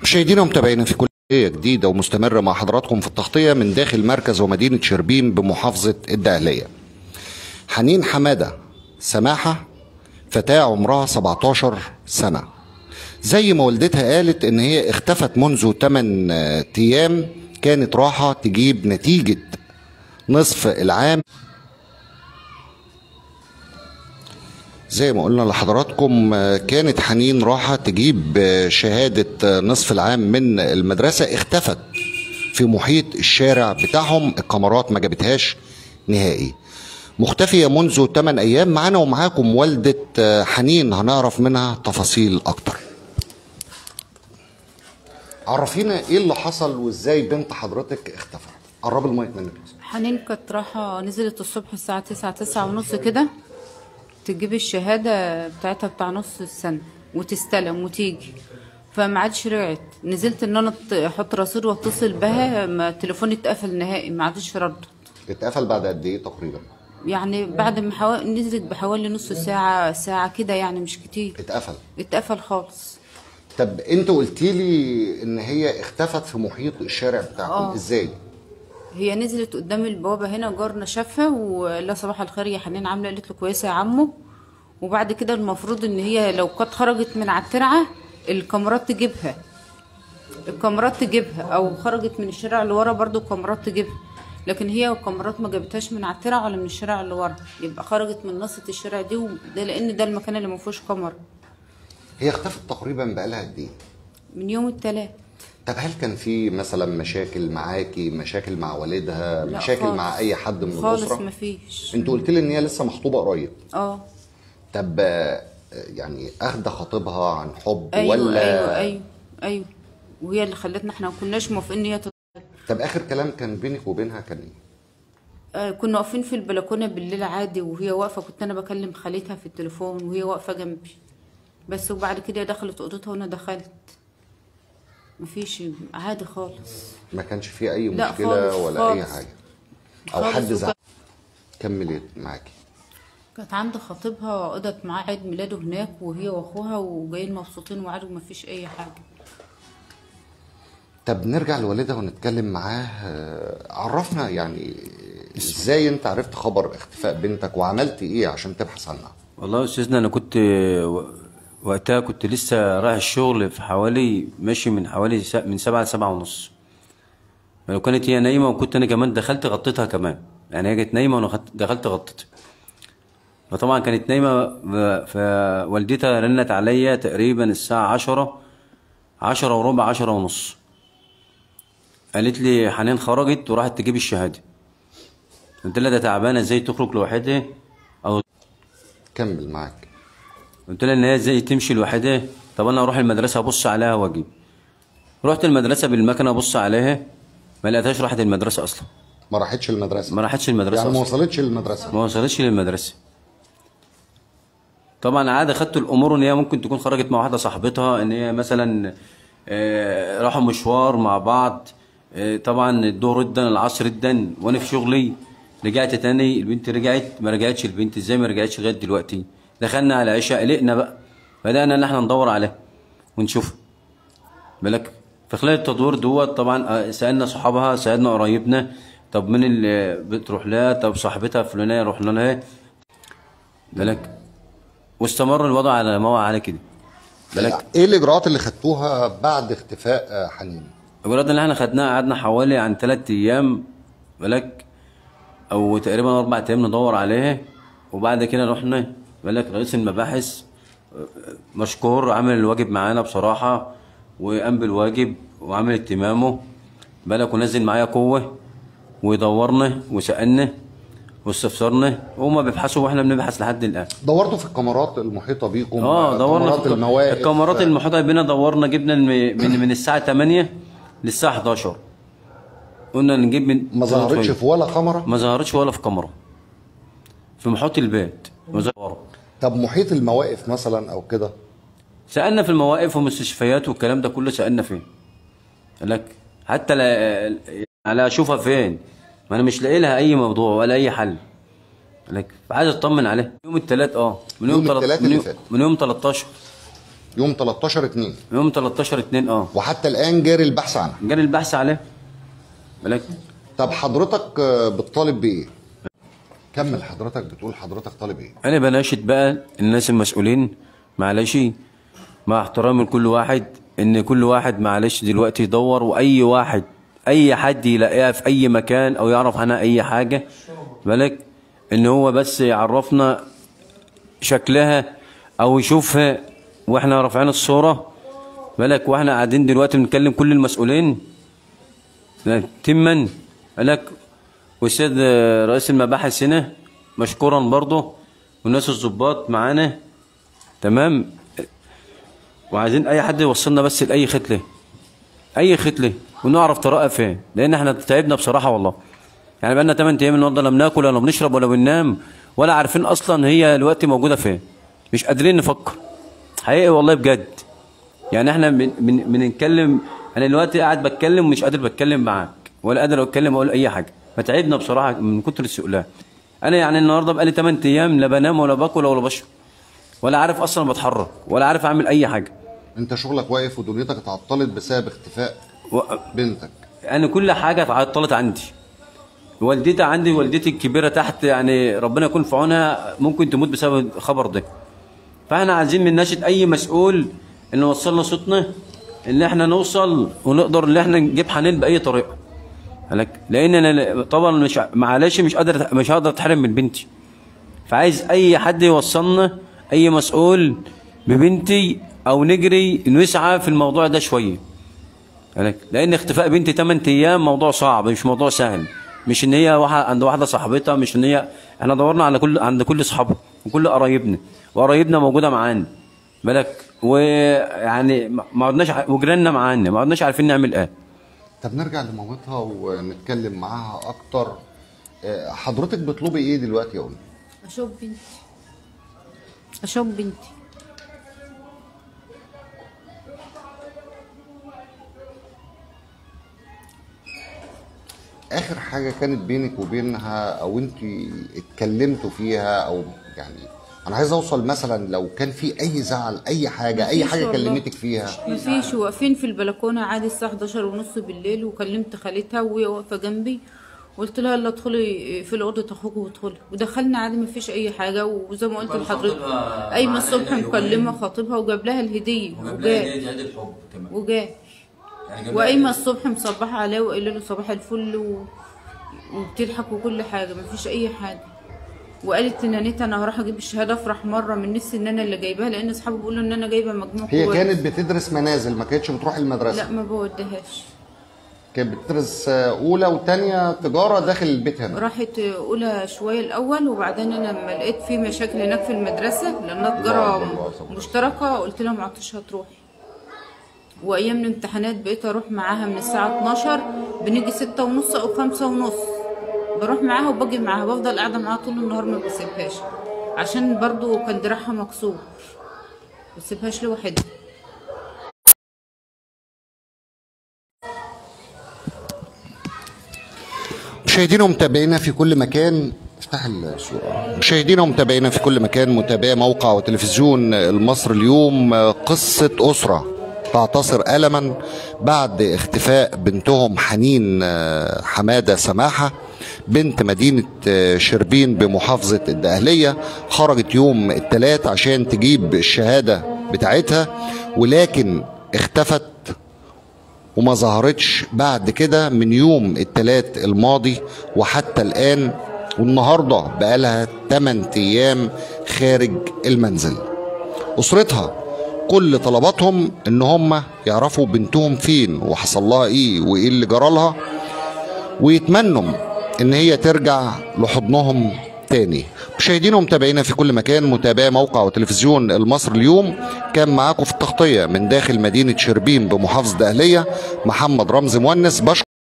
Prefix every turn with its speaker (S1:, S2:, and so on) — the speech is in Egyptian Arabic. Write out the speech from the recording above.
S1: مشاهدينا ومتابعينا في كل جديدة ومستمرة مع حضراتكم في التغطية من داخل مركز ومدينة شربين بمحافظة الدقهلية حنين حمادة سماحة فتاة عمرها 17 سنة زي ما والدتها قالت ان هي اختفت منذ 8 ايام كانت راحة تجيب نتيجة نصف العام زي ما قلنا لحضراتكم آه، كانت حنين راحة تجيب آه، شهادة آه، نصف العام من المدرسة اختفت في محيط الشارع بتاعهم الكاميرات ما جابتهاش نهائي مختفية منذ 8 أيام معانا ومعاكم والدة آه، حنين هنعرف منها تفاصيل أكتر عرفينا ايه اللي حصل وازاي بنت حضرتك اختفت قرب المايك منك بس.
S2: حنين كانت رايحة نزلت الصبح الساعة تسعة تسعة ونص كده تجيب الشهادة بتاعتها بتاع نص السنة وتستلم وتيجي فما عادش رجعت نزلت ان انا أط- احط رصيد واتصل بها ما تليفوني اتقفل نهائي ما عادش ردت
S1: اتقفل بعد قد ايه تقريبا
S2: يعني بعد ما حوا... نزلت بحوالي نص ساعة ساعة كده يعني مش كتير
S1: اتقفل
S2: اتقفل خالص
S1: طب انت قلتي لي ان هي اختفت في محيط الشارع بتاعكم
S2: آه.
S1: ازاي
S2: هي نزلت قدام البوابة هنا جارنا شافها وقال لها صباح الخير يا حنين عاملة قالت له كويسة يا عمو وبعد كده المفروض ان هي لو كانت خرجت من على الترعة الكاميرات تجيبها الكاميرات تجيبها او خرجت من الشارع اللي ورا برضو الكاميرات تجيبها لكن هي الكاميرات ما جابتهاش من على الترعة ولا من الشارع اللي ورا يبقى خرجت من نصة الشارع دي وده لان ده المكان اللي ما فيهوش كاميرا
S1: هي اختفت تقريبا بقالها قد ايه
S2: من يوم التلات
S1: طب هل كان في مثلا مشاكل معاكي مشاكل مع والدها
S2: لا
S1: مشاكل
S2: خالص.
S1: مع اي حد من
S2: خالص
S1: الاسره
S2: ما فيش
S1: انت قلت لي ان هي لسه مخطوبه قريب
S2: اه
S1: طب آه، يعني اخده خطيبها عن حب
S2: ايوه
S1: ولا
S2: ايوه ايوه ايوه وهي اللي خلتنا احنا ما كناش موافقين ان هي تت-
S1: طب اخر كلام كان بينك وبينها كان ايه
S2: آه، كنا واقفين في البلكونه بالليل عادي وهي واقفه كنت انا بكلم خالتها في التليفون وهي واقفه جنبي بس وبعد كده دخلت اوضتها وانا دخلت مفيش عادي خالص
S1: ما كانش في اي
S2: لا
S1: مشكله
S2: خالص،
S1: ولا اي
S2: خالص.
S1: حاجه او
S2: خالص
S1: حد
S2: وكان-
S1: زعل كملي معاكي
S2: كانت عند خطيبها قضت معاه عيد ميلاده هناك وهي واخوها وجايين مبسوطين وعادي ومفيش اي حاجه
S1: طب نرجع لوالدها ونتكلم معاه آه، عرفنا يعني ازاي انت عرفت خبر اختفاء بنتك وعملت ايه عشان تبحث عنها
S3: والله يا استاذنا انا كنت و- وقتها كنت لسه رايح الشغل في حوالي ماشي من حوالي س- من سبعة لسبعة ونص لو كانت هي نايمة وكنت انا كمان دخلت غطيتها كمان يعني هي كانت نايمة وانا خدت- دخلت غطيتها فطبعا كانت نايمة ف- فوالدتها رنت عليا تقريبا الساعة عشرة عشرة وربع عشرة ونص قالت لي حنان خرجت وراحت تجيب الشهادة قلت لها ده تعبانة ازاي تخرج لوحدها او
S1: كمل معاك
S3: قلت لها ان هي ازاي تمشي لوحدها طب انا اروح المدرسه ابص عليها واجي رحت المدرسه بالمكنه ابص عليها ما لقيتهاش راحت المدرسه اصلا
S1: ما راحتش المدرسه
S3: ما راحتش المدرسه
S1: يعني ما
S3: أصلاً.
S1: وصلتش للمدرسه
S3: ما وصلتش للمدرسه طبعا عادي خدت الامور ان هي ممكن تكون خرجت مع واحده صاحبتها ان هي مثلا آه، راحوا مشوار مع بعض آه، طبعا الظهر ادن العصر ادن وانا في شغلي رجعت تاني البنت رجعت ما رجعتش البنت ازاي ما رجعتش لغايه دلوقتي دخلنا على عشاء قلقنا بقى بدانا ان احنا ندور عليها ونشوفها بالك في خلال التدوير دوت طبعا آه، سالنا صحابها سالنا قرايبنا طب مين اللي بتروح لها طب صاحبتها فلانيه رحنا لها بالك واستمر الوضع على ما هو على كده بالك
S1: ايه الاجراءات اللي خدتوها بعد اختفاء آه، حنين
S3: الولاد اللي احنا خدناها قعدنا حوالي عن ثلاث ايام بالك او تقريبا اربع ايام ندور عليها وبعد كده رحنا بالك رئيس المباحث آه، مشكور عمل الواجب معانا بصراحه وقام بالواجب وعمل اهتمامه بالك ونزل معايا قوه ودورنا وسالنا واستفسرنا وهما بيبحثوا واحنا بنبحث لحد الان
S1: دورتوا في الكاميرات المحيطه بيكم
S3: اه دورنا
S1: كاميرات
S3: في
S1: المواقف
S3: الكاميرات المحيطه بينا دورنا جبنا الم- من من الساعه 8 للساعه 11 قلنا نجيب من
S1: ما ظهرتش في ولا كاميرا
S3: ما ظهرتش ولا في كاميرا في محيط البيت ما ظهر
S1: طب محيط المواقف مثلا او كده
S3: سالنا في المواقف والمستشفيات والكلام ده كله سالنا فين قال لك حتى لا على اشوفها فين ما انا مش لاقي لها اي موضوع ولا اي حل قال لك عايز اطمن عليها يوم الثلاث اه من يوم
S1: يوم
S3: تلت-
S1: التلات
S3: من
S1: اللي
S3: يوم-
S1: فات.
S3: من يوم 13
S1: يوم 13 2
S3: يوم 13 2 اه
S1: وحتى الان جاري البحث عنها
S3: جاني البحث عليه بالك
S1: طب حضرتك آه، بتطالب بايه كمل حضرتك بتقول حضرتك طالب ايه
S3: انا بناشد بقى الناس المسؤولين معلش مع احترامي لكل واحد ان كل واحد معلش دلوقتي يدور واي واحد اي حد يلاقيها في اي مكان او يعرف عنها اي حاجه بالك ان هو بس يعرفنا شكلها او يشوفها واحنا رافعين الصوره بالك واحنا قاعدين دلوقتي بنتكلم كل المسؤولين تما بالك والسيد رئيس المباحث هنا مشكورا برضه والناس الضباط معانا تمام وعايزين اي حد يوصلنا بس لاي ختله اي ختله ونعرف طريقها فين لان احنا تعبنا بصراحه والله يعني بقالنا 8 ايام النهارده لا بناكل ولا بنشرب ولا بننام ولا عارفين اصلا هي دلوقتي موجوده فين مش قادرين نفكر حقيقي والله بجد يعني احنا بن- بن- بنتكلم انا دلوقتي قاعد بتكلم ومش قادر بتكلم معاك ولا قادر اتكلم اقول اي حاجه فتعبنا بصراحه من كتر السؤلان انا يعني النهارده بقالي 8 ايام لا بنام ولا باكل ولا بشرب ولا عارف اصلا بتحرك ولا عارف اعمل اي حاجه
S1: انت شغلك واقف ودنيتك اتعطلت بسبب اختفاء
S3: و...
S1: بنتك
S3: انا كل حاجه اتعطلت عندي والدتي عندي والدتي الكبيره تحت يعني ربنا يكون في عونها ممكن تموت بسبب الخبر ده فاحنا عايزين من ناشد اي مسؤول ان يوصلنا صوتنا ان احنا نوصل ونقدر ان احنا نجيب حنين باي طريقه هلك لان انا طبعا مش معلش مش قادر مش هقدر اتحرم من بنتي فعايز اي حد يوصلنا اي مسؤول ببنتي او نجري نسعى في الموضوع ده شويه هلك لان اختفاء بنتي 8 ايام موضوع صعب مش موضوع سهل مش ان هي واحد عند واحده صاحبتها مش ان هي احنا دورنا على كل عند كل اصحابها وكل قرايبنا وقرايبنا موجوده معانا بالك ويعني ما ما عدناش ع- وجيراننا معانا ما عدناش عارفين نعمل ايه
S1: طب نرجع لمامتها ونتكلم معاها اكتر آه، حضرتك بتطلبي ايه دلوقتي يا أم؟
S2: اشوف بنتي اشوف بنتي
S1: اخر حاجه كانت بينك وبينها او انت اتكلمتوا فيها او يعني انا عايز اوصل مثلا لو كان في اي زعل اي حاجه اي
S2: مفيش
S1: حاجه
S2: والله.
S1: كلمتك فيها
S2: مفيش واقفين في البلكونه عادي الساعه 11 ونص بالليل وكلمت خالتها وهي واقفه جنبي قلت لها يلا ادخلي في اوضه اخوك وادخلي ودخلنا عادي مفيش اي حاجه وزي ما قلت لحضرتك قايمه الصبح مكلمه خاطبها وجاب لها الهديه وجاء وجاء وقايمه الصبح مصبحه عليه وقايله له صباح الفل و... وبتضحك وكل حاجه مفيش اي حاجه وقالت لنانيتا انا هروح اجيب الشهاده افرح مره من نفسي ان انا اللي جايباها لان اصحابي بيقولوا ان انا جايبه مجموع
S1: هي
S2: كويس.
S1: كانت بتدرس منازل ما كانتش بتروح المدرسه
S2: لا ما بوديهاش
S1: كانت بتدرس آه، اولى وثانيه تجاره داخل البيت هنا
S2: راحت اولى شويه الاول وبعدين انا لما لقيت في مشاكل هناك في المدرسه لانها
S1: الله
S2: تجاره
S1: الله الله.
S2: مشتركه قلت لها ما عدتش هتروحي وايام الامتحانات بقيت اروح معاها من الساعه 12 بنيجي ستة ونص او خمسة ونص بروح معاها وباجي معاها بفضل قاعده معاها طول النهار ما بسيبهاش عشان برضو كان دراعها مكسور ما بسيبهاش لوحدها
S1: مشاهدينا ومتابعينا في كل مكان افتح الصورة مشاهدينا ومتابعينا في كل مكان متابعي موقع وتلفزيون المصري اليوم قصة أسرة تعتصر ألما بعد اختفاء بنتهم حنين آه، حمادة سماحة بنت مدينة آه، شربين بمحافظة الدقهلية خرجت يوم الثلاث عشان تجيب الشهادة بتاعتها ولكن اختفت وما ظهرتش بعد كده من يوم التلات الماضي وحتى الآن والنهاردة بقالها 8 أيام خارج المنزل أسرتها كل طلباتهم إن هم يعرفوا بنتهم فين وحصل لها إيه وإيه اللي جرالها ويتمنوا ان هي ترجع لحضنهم تاني مشاهدينا ومتابعينا في كل مكان متابعي موقع وتلفزيون المصري اليوم كان معاكم في التغطية من داخل مدينة شربين بمحافظة دقهلية محمد رمزي مونس بشكر